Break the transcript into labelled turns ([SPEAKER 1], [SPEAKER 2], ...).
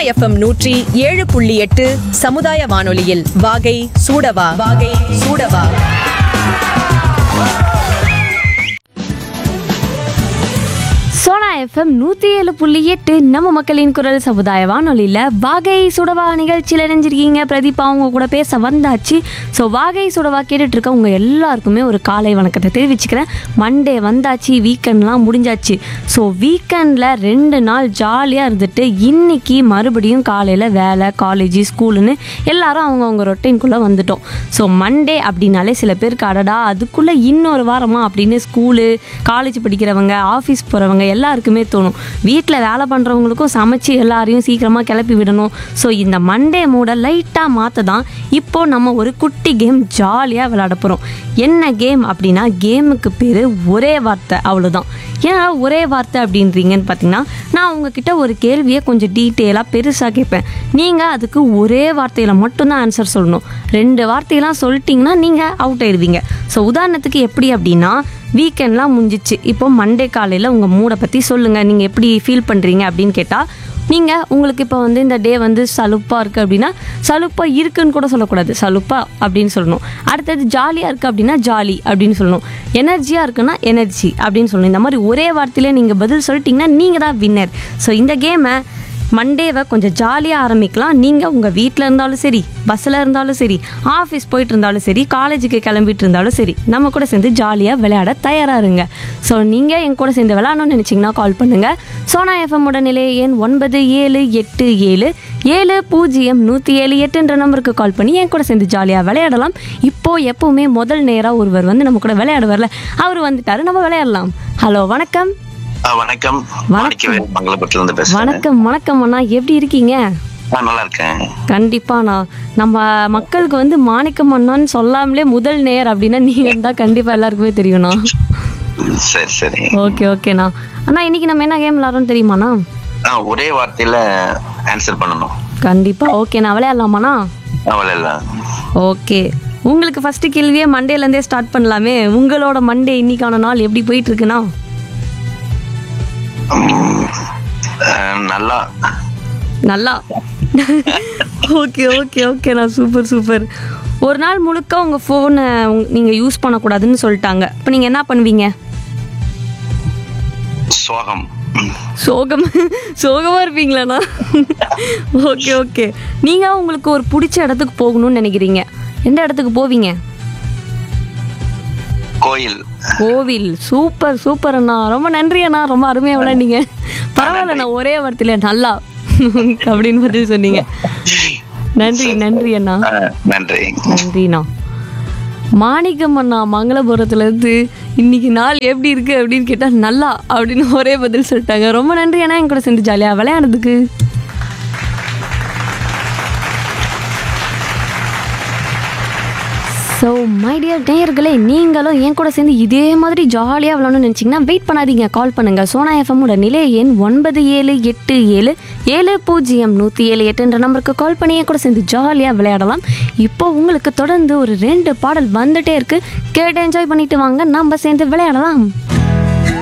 [SPEAKER 1] FM நூற்றி ஏழு புள்ளி எட்டு சமுதாய வானொலியில் வாகை சூடவா வாகை சூடவா
[SPEAKER 2] சோனா எஃப்எம் நூற்றி ஏழு புள்ளி எட்டு நம்ம மக்களின் குரல் சமுதாய வானொலியில் வாகை சுடவா நிகழ்ச்சியில் இணைஞ்சிருக்கீங்க பிரதீபா அவங்க கூட பேச வந்தாச்சு ஸோ வாகை சுடவா கேட்டுட்டு இருக்க உங்கள் எல்லாருக்குமே ஒரு காலை வணக்கத்தை தெரிவிச்சுக்கிறேன் மண்டே வந்தாச்சு வீக்கெண்ட்லாம் முடிஞ்சாச்சு ஸோ வீக்கெண்டில் ரெண்டு நாள் ஜாலியாக இருந்துட்டு இன்னைக்கு மறுபடியும் காலையில் வேலை காலேஜ் ஸ்கூலுன்னு எல்லாரும் அவங்கவுங்க ரொட்டீன்குள்ளே வந்துட்டோம் ஸோ மண்டே அப்படின்னாலே சில பேருக்கு அடடா அதுக்குள்ளே இன்னொரு வாரமா அப்படின்னு ஸ்கூலு காலேஜ் படிக்கிறவங்க ஆஃபீஸ் போகிறவங்க எல்லாருக்குமே தோணும் வீட்டில் வேலை பண்ணுறவங்களுக்கும் சமைச்சு எல்லாரையும் சீக்கிரமாக கிளப்பி விடணும் ஸோ இந்த மண்டே மூடை லைட்டாக மாற்ற தான் இப்போ நம்ம ஒரு குட்டி கேம் ஜாலியாக விளையாட போகிறோம் என்ன கேம் அப்படின்னா கேமுக்கு பேர் ஒரே வார்த்தை அவ்வளோதான் ஏன்னா ஒரே வார்த்தை அப்படின்றீங்கன்னு பார்த்தீங்கன்னா நான் உங்ககிட்ட ஒரு கேள்வியை கொஞ்சம் டீட்டெயிலாக பெருசாக கேட்பேன் நீங்கள் அதுக்கு ஒரே வார்த்தையில் மட்டும்தான் ஆன்சர் சொல்லணும் ரெண்டு வார்த்தையெல்லாம் சொல்லிட்டீங்கன்னா நீங்கள் அவுட் ஆயிடுவீங்க ஸோ உதாரணத்துக்கு எப்படி அப்படின்னா வீக்கெண்ட்லாம் முடிஞ்சிச்சு இப்போ மண்டே காலையில் உங்கள் மூடை பற்றி சொல்லுங்கள் நீங்கள் எப்படி ஃபீல் பண்ணுறீங்க அப்படின்னு கேட்டால் நீங்கள் உங்களுக்கு இப்போ வந்து இந்த டே வந்து சலுப்பாக இருக்குது அப்படின்னா சலுப்பாக இருக்குன்னு கூட சொல்லக்கூடாது சலுப்பா அப்படின்னு சொல்லணும் அடுத்தது ஜாலியாக இருக்குது அப்படின்னா ஜாலி அப்படின்னு சொல்லணும் எனர்ஜியாக இருக்குன்னா எனர்ஜி அப்படின்னு சொல்லணும் இந்த மாதிரி ஒரே வார்த்தையிலே நீங்கள் பதில் சொல்லிட்டீங்கன்னா நீங்கள் தான் வின்னர் ஸோ இந்த கேமை மண்டேவை கொஞ்சம் ஜாலியாக ஆரம்பிக்கலாம் நீங்கள் உங்கள் வீட்டில் இருந்தாலும் சரி பஸ்ஸில் இருந்தாலும் சரி ஆஃபீஸ் போயிட்டு இருந்தாலும் சரி காலேஜுக்கு கிளம்பிட்டு இருந்தாலும் சரி நம்ம கூட சேர்ந்து ஜாலியாக விளையாட தயாராக இருங்க ஸோ நீங்கள் என் கூட சேர்ந்து விளையாடணும்னு நினச்சிங்கன்னா கால் பண்ணுங்கள் சோனா எஃப்எம்மோட நிலைய எண் ஒன்பது ஏழு எட்டு ஏழு ஏழு பூஜ்ஜியம் நூற்றி ஏழு எட்டுன்ற நம்பருக்கு கால் பண்ணி என் கூட சேர்ந்து ஜாலியாக விளையாடலாம் இப்போது எப்போவுமே முதல் நேராக ஒருவர் வந்து நம்ம கூட விளையாடுவார்ல அவர் வந்துட்டாரு நம்ம விளையாடலாம் ஹலோ வணக்கம்
[SPEAKER 3] ஆ, வணக்கம் மாணிக்கவேல் மங்களபுரத்துல இருந்து பேசுறேன்
[SPEAKER 2] வணக்கம் வணக்கம் அண்ணா எப்படி இருக்கீங்க
[SPEAKER 3] நான் நல்லா இருக்கேன்
[SPEAKER 2] கண்டிப்பாண்ணா நம்ம மக்களுக்கு வந்து மாணிக்கம் அண்ணான்னு சொல்லாமலே முதல் நேர் அப்படின்னா நீங்க தான் கண்டிப்பா எல்லாருக்குமே தெரியும்ண்ணா
[SPEAKER 3] சரி சரி
[SPEAKER 2] ஓகே ஓகேண்ணா அண்ணா இன்னைக்கு நம்ம என்ன கேம் விளாட்றோம் தெரியுமாண்ணா
[SPEAKER 3] ஆ, ஒரே வார்த்தையில ஆன்சர் பண்ணணும்
[SPEAKER 2] கண்டிப்பா ஓகேண்ணா விளையாடலாமாண்ணா
[SPEAKER 3] அவள் எல்லாம்
[SPEAKER 2] ஓகே உங்களுக்கு ஃபர்ஸ்ட் கேள்வியே மண்டேலேருந்தே ஸ்டார்ட் பண்ணலாமே உங்களோட மண்டே இன்னைக்கான நாள் எப்படி போயிட்டு இருக்குண்ணா
[SPEAKER 3] நல்லா
[SPEAKER 2] நல்லா ஓகே ஓகே ஓகேண்ணா சூப்பர் சூப்பர் ஒரு நாள் முழுக்க உங்கள் ஃபோனை நீங்கள் யூஸ் பண்ணக்கூடாதுன்னு சொல்லிட்டாங்க இப்போ நீங்கள் என்ன பண்ணுவீங்க
[SPEAKER 3] சோகம்
[SPEAKER 2] சோகம் சோகமாக இருப்பீங்களாண்ணா ஓகே ஓகே நீங்கள் உங்களுக்கு ஒரு பிடிச்ச இடத்துக்கு போகணும்னு நினைக்கிறீங்க எந்த இடத்துக்கு போவீங்க
[SPEAKER 3] கோயில்
[SPEAKER 2] கோவில் சூப்பர் சூப்பர் அண்ணா ரொம்ப நன்றி அண்ணா ரொம்ப அருமையாக விளையாண்டீங்க பரவாயில்லண்ணா ஒரே வார்த்தையில நல்லா அப்படின்னு பதில் சொன்னீங்க நன்றி நன்றி அண்ணா
[SPEAKER 3] ஆ, நன்றி
[SPEAKER 2] நன்றிண்ணா மாணிக்கம் அண்ணா மங்களபுரத்துல இருந்து இன்னைக்கு நாள் எப்படி இருக்கு அப்படின்னு கேட்டா நல்லா அப்படின்னு ஒரே பதில் சொல்லிட்டாங்க ரொம்ப நன்றி அண்ணா என் கூட சேர்ந்து ஜாலியா விளையாடுறதுக்கு ஸோ மை டியர் நேயர்களே நீங்களும் என் கூட சேர்ந்து இதே மாதிரி ஜாலியாக விளாடணும்னு நினச்சிங்கன்னா வெயிட் பண்ணாதீங்க கால் பண்ணுங்கள் சோனா எஃப்எம்மோட நிலைய எண் ஒன்பது ஏழு எட்டு ஏழு ஏழு பூஜ்ஜியம் நூற்றி ஏழு எட்டுன்ற நம்பருக்கு கால் பண்ணி என் கூட சேர்ந்து ஜாலியாக விளையாடலாம் இப்போ உங்களுக்கு தொடர்ந்து ஒரு ரெண்டு பாடல் வந்துட்டே இருக்கு கேட்டு என்ஜாய் பண்ணிட்டு வாங்க நம்ம சேர்ந்து விளையாடலாம்